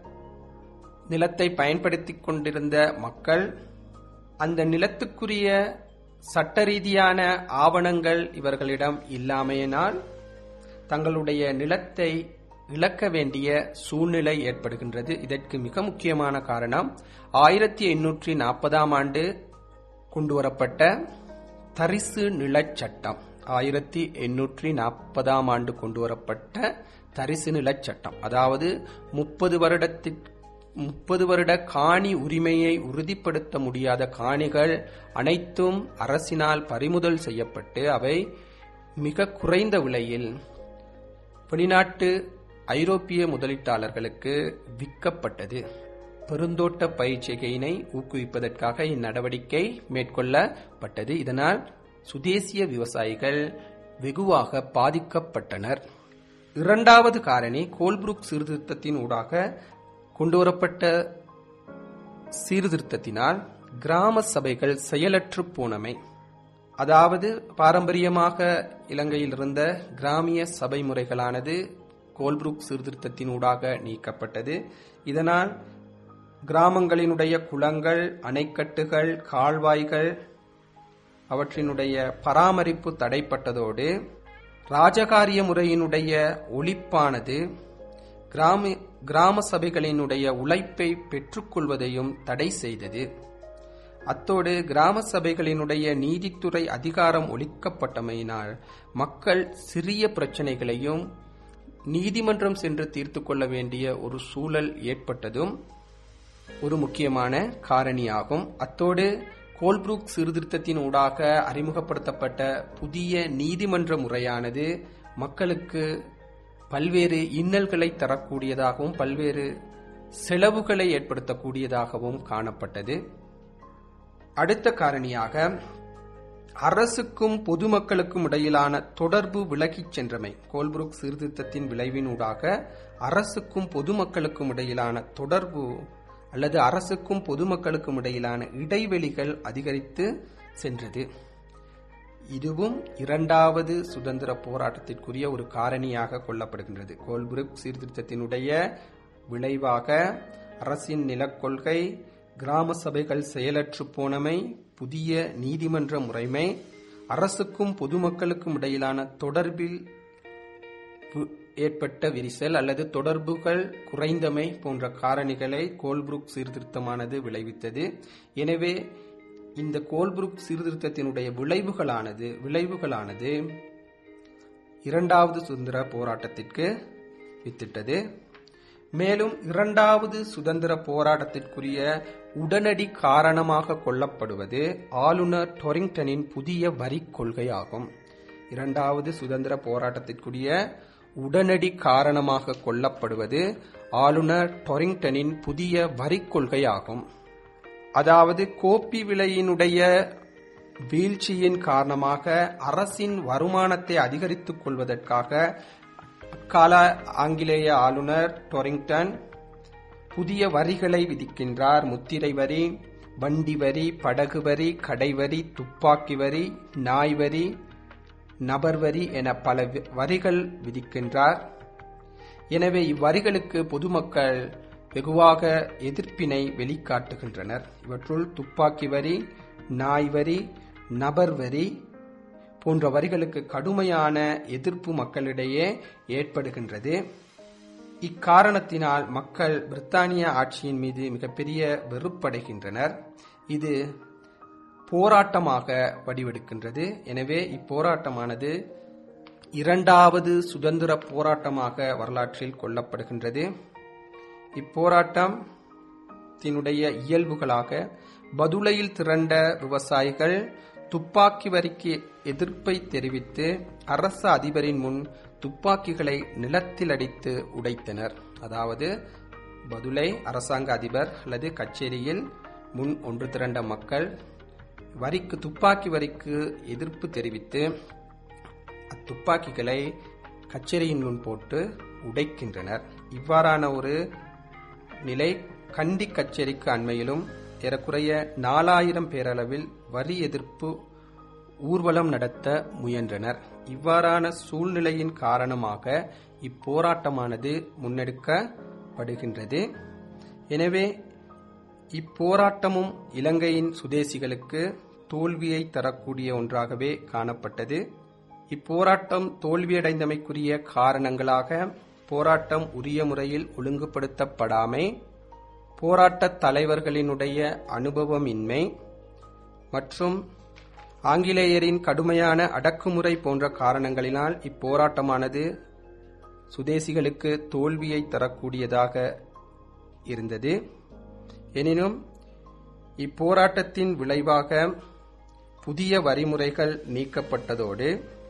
நிலத்தை பயன்படுத்திக் கொண்டிருந்த மக்கள் அந்த நிலத்துக்குரிய சட்ட ரீதியான ஆவணங்கள் இவர்களிடம் இல்லாமையினால் தங்களுடைய நிலத்தை இழக்க வேண்டிய சூழ்நிலை ஏற்படுகின்றது இதற்கு மிக முக்கியமான காரணம் ஆயிரத்தி எண்ணூற்றி நாற்பதாம் ஆண்டு கொண்டுவரப்பட்ட தரிசு நிலச் சட்டம் ஆயிரத்தி எண்ணூற்றி நாற்பதாம் ஆண்டு கொண்டுவரப்பட்ட தரிசு நிலச் சட்டம் அதாவது முப்பது வருடத்திற்கு முப்பது வருட காணி உரிமையை உறுதிப்படுத்த முடியாத காணிகள் அனைத்தும் அரசினால் பறிமுதல் செய்யப்பட்டு அவை மிக குறைந்த விலையில் வெளிநாட்டு ஐரோப்பிய முதலீட்டாளர்களுக்கு விற்கப்பட்டது பெருந்தோட்ட பயிற்சிகையினை ஊக்குவிப்பதற்காக இந்நடவடிக்கை மேற்கொள்ளப்பட்டது இதனால் சுதேசிய விவசாயிகள் வெகுவாக பாதிக்கப்பட்டனர் இரண்டாவது காரணி கோல்புருக் சீர்திருத்தத்தின் ஊடாக கொண்டுவரப்பட்ட சீர்திருத்தத்தினால் கிராம சபைகள் செயலற்று போனமை அதாவது பாரம்பரியமாக இலங்கையில் இருந்த கிராமிய சபை முறைகளானது கோல்புருக் சீர்திருத்தத்தின் ஊடாக நீக்கப்பட்டது இதனால் கிராமங்களினுடைய குளங்கள் அணைக்கட்டுகள் கால்வாய்கள் அவற்றினுடைய பராமரிப்பு தடைப்பட்டதோடு ராஜகாரிய முறையினுடைய ஒழிப்பானது கிராம கிராம சபைகளினுடைய உழைப்பை பெற்றுக்கொள்வதையும் தடை செய்தது அத்தோடு கிராம சபைகளினுடைய நீதித்துறை அதிகாரம் ஒழிக்கப்பட்டமையினால் மக்கள் சிறிய பிரச்சனைகளையும் நீதிமன்றம் சென்று தீர்த்து கொள்ள வேண்டிய ஒரு சூழல் ஏற்பட்டதும் ஒரு முக்கியமான காரணியாகும் அத்தோடு கோல்ப்ரூக் சீர்திருத்தத்தின் ஊடாக அறிமுகப்படுத்தப்பட்ட புதிய நீதிமன்ற முறையானது மக்களுக்கு பல்வேறு இன்னல்களை தரக்கூடியதாகவும் பல்வேறு செலவுகளை ஏற்படுத்தக்கூடியதாகவும் காணப்பட்டது அடுத்த காரணியாக அரசுக்கும் பொதுமக்களுக்கும் இடையிலான தொடர்பு விலகிச் சென்றமை கோல்புருக் சீர்திருத்தத்தின் விளைவினூடாக அரசுக்கும் பொதுமக்களுக்கும் இடையிலான தொடர்பு அல்லது அரசுக்கும் பொதுமக்களுக்கும் இடையிலான இடைவெளிகள் அதிகரித்து சென்றது இதுவும் இரண்டாவது சுதந்திர போராட்டத்திற்குரிய ஒரு காரணியாக கொள்ளப்படுகின்றது கோல்புருக் சீர்திருத்தத்தினுடைய விளைவாக அரசின் நிலக்கொள்கை கிராம சபைகள் செயலற்று போனமை புதிய நீதிமன்ற முறைமை அரசுக்கும் பொதுமக்களுக்கும் இடையிலான தொடர்பில் வு- ஏற்பட்ட விரிசல் அல்லது தொடர்புகள் குறைந்தமை போன்ற காரணிகளை கோல்புருக் சீர்திருத்தமானது விளைவித்தது எனவே இந்த கோல்புருக் சீர்திருத்தத்தினுடைய விளைவுகளானது விளைவுகளானது இரண்டாவது சுதந்திர போராட்டத்திற்கு வித்திட்டது மேலும் இரண்டாவது சுதந்திர போராட்டத்திற்குரிய உடனடி காரணமாக கொள்ளப்படுவது ஆளுநர் டொரிங்டனின் புதிய வரிக் கொள்கையாகும் இரண்டாவது சுதந்திர போராட்டத்திற்குரிய உடனடி காரணமாக கொள்ளப்படுவது ஆளுநர் டொரிங்டனின் புதிய வரிக் கொள்கையாகும் அதாவது கோப்பி விலையினுடைய வீழ்ச்சியின் காரணமாக அரசின் வருமானத்தை அதிகரித்துக் கொள்வதற்காக அக்கால ஆங்கிலேய ஆளுநர் டொரிங்டன் புதிய வரிகளை விதிக்கின்றார் முத்திரை வரி வண்டி வரி படகு வரி கடை வரி துப்பாக்கி வரி நாய் வரி நபர் வரி என பல வி- வரிகள் விதிக்கின்றார் எனவே இவ்வரிகளுக்கு பொதுமக்கள் வெகுவாக எதிர்ப்பினை வெளிக்காட்டுகின்றனர் இவற்றுள் துப்பாக்கி வரி நாய் வரி நபர் வரி போன்ற வரிகளுக்கு கடுமையான எதிர்ப்பு மக்களிடையே ஏற்படுகின்றது இக்காரணத்தினால் மக்கள் பிரித்தானிய ஆட்சியின் மீது மிகப்பெரிய வெறுப்படைகின்றனர் இது போராட்டமாக வடிவெடுக்கின்றது எனவே இப்போராட்டமானது இரண்டாவது சுதந்திர போராட்டமாக வரலாற்றில் கொள்ளப்படுகின்றது இப்போராட்டத்தினுடைய இயல்புகளாக பதுளையில் திரண்ட விவசாயிகள் துப்பாக்கி வரிக்கு எதிர்ப்பை தெரிவித்து அரச அதிபரின் முன் துப்பாக்கிகளை நிலத்தில் அடித்து உடைத்தனர் அதாவது பதுளை அரசாங்க அதிபர் அல்லது கச்சேரியில் முன் ஒன்று திரண்ட மக்கள் வரிக்கு துப்பாக்கி வரிக்கு எதிர்ப்பு தெரிவித்து அத்துப்பாக்கிகளை கச்சேரியின் முன் போட்டு உடைக்கின்றனர் இவ்வாறான ஒரு நிலை கண்டி கச்சேரிக்கு அண்மையிலும் ஏறக்குறைய நாலாயிரம் பேரளவில் வரி எதிர்ப்பு ஊர்வலம் நடத்த முயன்றனர் இவ்வாறான சூழ்நிலையின் காரணமாக இப்போராட்டமானது முன்னெடுக்கப்படுகின்றது எனவே இப்போராட்டமும் இலங்கையின் சுதேசிகளுக்கு தோல்வியை தரக்கூடிய ஒன்றாகவே காணப்பட்டது இப்போராட்டம் தோல்வியடைந்தமைக்குரிய காரணங்களாக போராட்டம் உரிய முறையில் ஒழுங்குபடுத்தப்படாமை போராட்ட தலைவர்களினுடைய அனுபவமின்மை மற்றும் ஆங்கிலேயரின் கடுமையான அடக்குமுறை போன்ற காரணங்களினால் இப்போராட்டமானது சுதேசிகளுக்கு தோல்வியை தரக்கூடியதாக இருந்தது எனினும் இப்போராட்டத்தின் விளைவாக புதிய வரிமுறைகள் நீக்கப்பட்டதோடு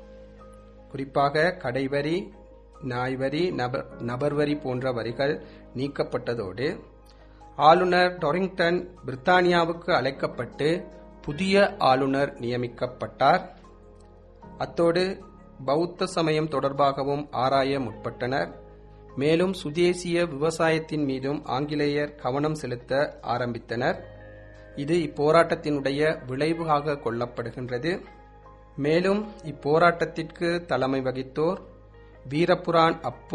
குறிப்பாக கடைவரி நாய்வரி நபர் நபர்வரி போன்ற வரிகள் நீக்கப்பட்டதோடு ஆளுநர் டொரிங்டன் பிரித்தானியாவுக்கு அழைக்கப்பட்டு புதிய ஆளுநர் நியமிக்கப்பட்டார் அத்தோடு பௌத்த சமயம் தொடர்பாகவும் ஆராய முற்பட்டனர் மேலும் சுதேசிய விவசாயத்தின் மீதும் ஆங்கிலேயர் கவனம் செலுத்த ஆரம்பித்தனர் இது இப்போராட்டத்தினுடைய விளைவாக கொள்ளப்படுகின்றது மேலும் இப்போராட்டத்திற்கு தலைமை வகித்தோர் வீரபுரான் அப்பு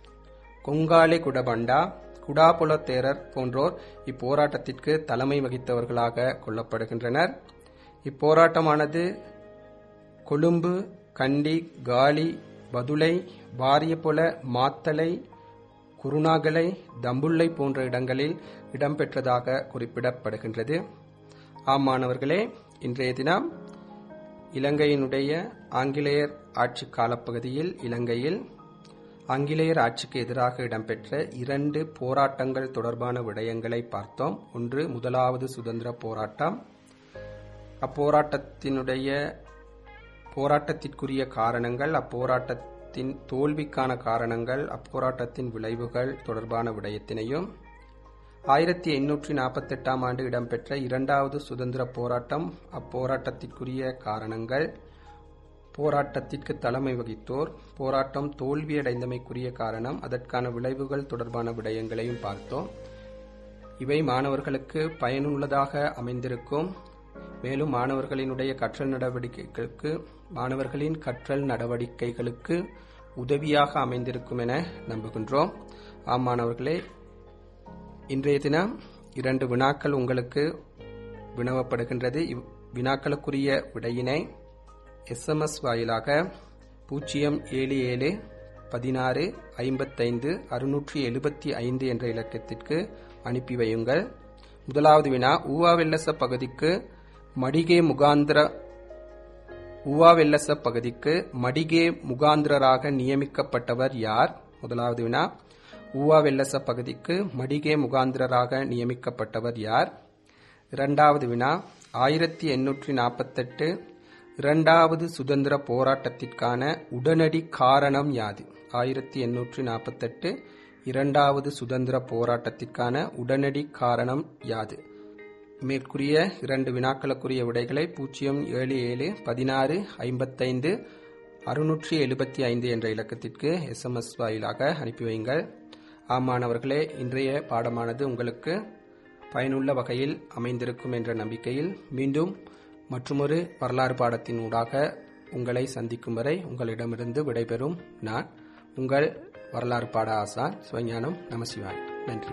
கொங்காலி குடபண்டா குடாபுல தேரர் போன்றோர் இப்போராட்டத்திற்கு தலைமை வகித்தவர்களாக கொள்ளப்படுகின்றனர் இப்போராட்டமானது கொழும்பு கண்டி காலி பதுளை வாரியபொல மாத்தலை குருணாகலை தம்புள்ளை போன்ற இடங்களில் இடம்பெற்றதாக குறிப்பிடப்படுகின்றது ஆம் மாணவர்களே இன்றைய தினம் இலங்கையினுடைய ஆங்கிலேயர் ஆட்சி காலப்பகுதியில் இலங்கையில் ஆங்கிலேயர் ஆட்சிக்கு எதிராக இடம்பெற்ற இரண்டு போராட்டங்கள் தொடர்பான விடயங்களை பார்த்தோம் ஒன்று முதலாவது சுதந்திர போராட்டம் அப்போராட்டத்தினுடைய போராட்டத்திற்குரிய காரணங்கள் அப்போராட்டத்தின் தோல்விக்கான காரணங்கள் அப்போராட்டத்தின் விளைவுகள் தொடர்பான விடயத்தினையும் ஆயிரத்தி எண்ணூற்றி நாற்பத்தெட்டாம் ஆண்டு இடம்பெற்ற இரண்டாவது சுதந்திர போராட்டம் அப்போராட்டத்திற்குரிய காரணங்கள் போராட்டத்திற்கு தலைமை வகித்தோர் போராட்டம் தோல்வியடைந்தமைக்குரிய காரணம் அதற்கான விளைவுகள் தொடர்பான விடயங்களையும் பார்த்தோம் இவை மாணவர்களுக்கு பயனுள்ளதாக அமைந்திருக்கும் மேலும் மாணவர்களினுடைய கற்றல் நடவடிக்கைகளுக்கு மாணவர்களின் கற்றல் நடவடிக்கைகளுக்கு உதவியாக அமைந்திருக்கும் என நம்புகின்றோம் ஆம் மாணவர்களே இன்றைய தினம் இரண்டு வினாக்கள் உங்களுக்கு வினவப்படுகின்றது இவ் வினாக்களுக்குரிய விடையினை எஸ்எம்எஸ் வாயிலாக பூஜ்ஜியம் ஏழு ஏழு பதினாறு ஐம்பத்தைந்து அறுநூற்றி எழுபத்தி ஐந்து என்ற இலக்கத்திற்கு அனுப்பி வையுங்கள் முதலாவது வினா ஊவாவெல்லச பகுதிக்கு மடிகே முகாந்திர ஊவாவெல்லச பகுதிக்கு மடிகே முகாந்திரராக நியமிக்கப்பட்டவர் யார் முதலாவது வினா ஊவாவெல்லச பகுதிக்கு மடிகே முகாந்திரராக நியமிக்கப்பட்டவர் யார் இரண்டாவது வினா ஆயிரத்தி எண்ணூற்றி நாற்பத்தெட்டு இரண்டாவது சுதந்திர போராட்டத்திற்கான உடனடி காரணம் யாது ஆயிரத்தி எண்ணூற்றி நாற்பத்தெட்டு இரண்டாவது சுதந்திர போராட்டத்திற்கான உடனடி காரணம் யாது மேற்கூறிய இரண்டு வினாக்களுக்குரிய விடைகளை பூஜ்ஜியம் ஏழு ஏழு பதினாறு ஐம்பத்தைந்து அறுநூற்றி எழுபத்தி ஐந்து என்ற இலக்கத்திற்கு எஸ்எம்எஸ் வாயிலாக அனுப்பி வையுங்கள் ஆமானவர்களே இன்றைய பாடமானது உங்களுக்கு பயனுள்ள வகையில் அமைந்திருக்கும் என்ற நம்பிக்கையில் மீண்டும் மற்றொரு வரலாறு பாடத்தின் ஊடாக உங்களை சந்திக்கும் வரை உங்களிடமிருந்து விடைபெறும் நான் உங்கள் வரலாறு பாட ஆசான் சிவஞானம் நமசிவாய் நன்றி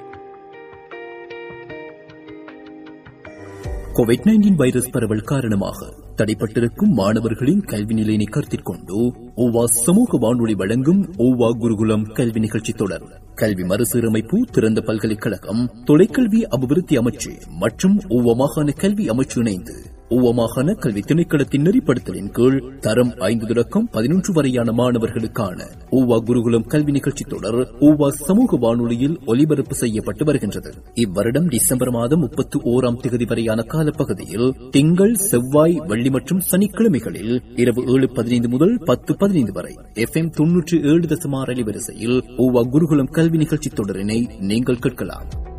கோவிட் நைன்டீன் வைரஸ் பரவல் காரணமாக தடைப்பட்டிருக்கும் மாணவர்களின் கல்வி நிலையினை கருத்தில் கொண்டு ஓவா சமூக வானொலி வழங்கும் ஓவா குருகுலம் கல்வி நிகழ்ச்சி தொடர் கல்வி மறுசீரமைப்பு திறந்த பல்கலைக்கழகம் தொலைக்கல்வி அபிவிருத்தி அமைச்சு மற்றும் ஓவா மாகாண கல்வி அமைச்சு இணைந்து ஓவா மாகாண கல்வி திணைக்களத்தின் நெறிப்படுத்தலின் கீழ் தரம் ஐந்து தொடக்கம் பதினொன்று வரையான மாணவர்களுக்கான ஓவா குருகுலம் கல்வி நிகழ்ச்சி தொடர் ஓவா சமூக வானொலியில் ஒலிபரப்பு செய்யப்பட்டு வருகின்றது இவ்வருடம் டிசம்பர் மாதம் முப்பத்தி ஓராம் தேதி வரையான காலப்பகுதியில் திங்கள் செவ்வாய் வெள்ளி மற்றும் சனிக்கிழமைகளில் இரவு ஏழு பதினைந்து முதல் பத்து பதினைந்து வரை எஃப் எம் தொன்னூற்றி ஏழு தசமார் அலைவரிசையில் ஓவா குருகுலம் கல்வி நிகழ்ச்சி தொடரினை நீங்கள் கேட்கலாம்